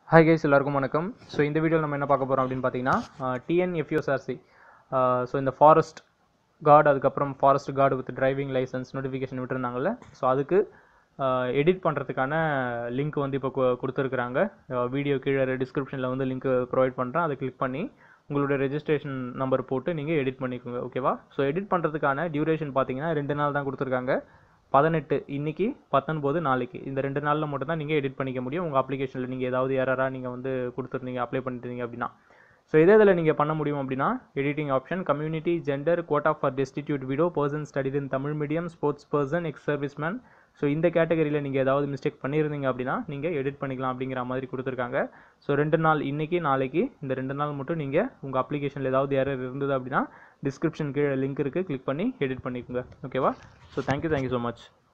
hi guys எல்லாருக்கும் வணக்கம் so இந்த வீடியோவில் நம்ம என்ன பார்க்க போகிறோம் அப்படின்னு பார்த்தீங்கன்னா டிஎன்எஃப்யூஎஸ்ஆர்சி ஸோ இந்த ஃபாரஸ்ட் கார்டு அதுக்கப்புறம் forest guard with driving licence notification விட்டுருந்தாங்கல்ல ஸோ அதுக்கு எடிட் பண்ணுறதுக்கான லிங்க் வந்து இப்போ கொடுத்துருக்குறாங்க வீடியோ கீழே டிஸ்கிரிப்ஷனில் வந்து லிங்க் ப்ரொவைட் பண்ணுறேன் அதை கிளிக் பண்ணி உங்களுடைய ரெஜிஸ்ட்ரேஷன் நம்பர் போட்டு நீங்கள் எடிட் பண்ணிக்கோங்க ஓகேவா ஸோ எடிட் பண்ணுறதுக்கான டியூரேஷன் பார்த்தீங்கன்னா ரெண்டு நாள் தான் கொடுத்துருக்காங்க பதினெட்டு இன்னைக்கு பத்தொன்பது நாளைக்கு இந்த ரெண்டு நாளில் மட்டும் தான் நீங்கள் எடிட் பண்ணிக்க முடியும் உங்கள் அப்ளிகேஷனில் நீங்கள் ஏதாவது எரராக நீங்கள் வந்து கொடுத்துருந்தீங்க அப்ளை பண்ணிட்டீங்க அப்படின்னா ஸோ இதே இதில் நீங்கள் பண்ண முடியும் அப்படின்னா editing option community gender quota for destitute widow person studied in Tamil medium sports person ex serviceman so இந்த கேட்டகரியில் நீங்கள் ஏதாவது மிஸ்டேக் பண்ணியிருந்தீங்க அப்படின்னா நீங்கள் எடிட் பண்ணிக்கலாம் அப்படிங்கிற மாதிரி கொடுத்துருக்காங்க ஸோ ரெண்டு நாள் இன்றைக்கி நாளைக்கு இந்த ரெண்டு நாள் மட்டும் நீங்கள் உங்கள் அப்ளிகேஷனில் ஏதாவது எரர் இருந்தது அப்படின்னா டிஸ்கிரிப்ஷன் கீழே லிங்க் இருக்குது கிளிக் பண்ணி எடிட் பண்ணிக்கோங்க ஓகேவா so thank you thank you so much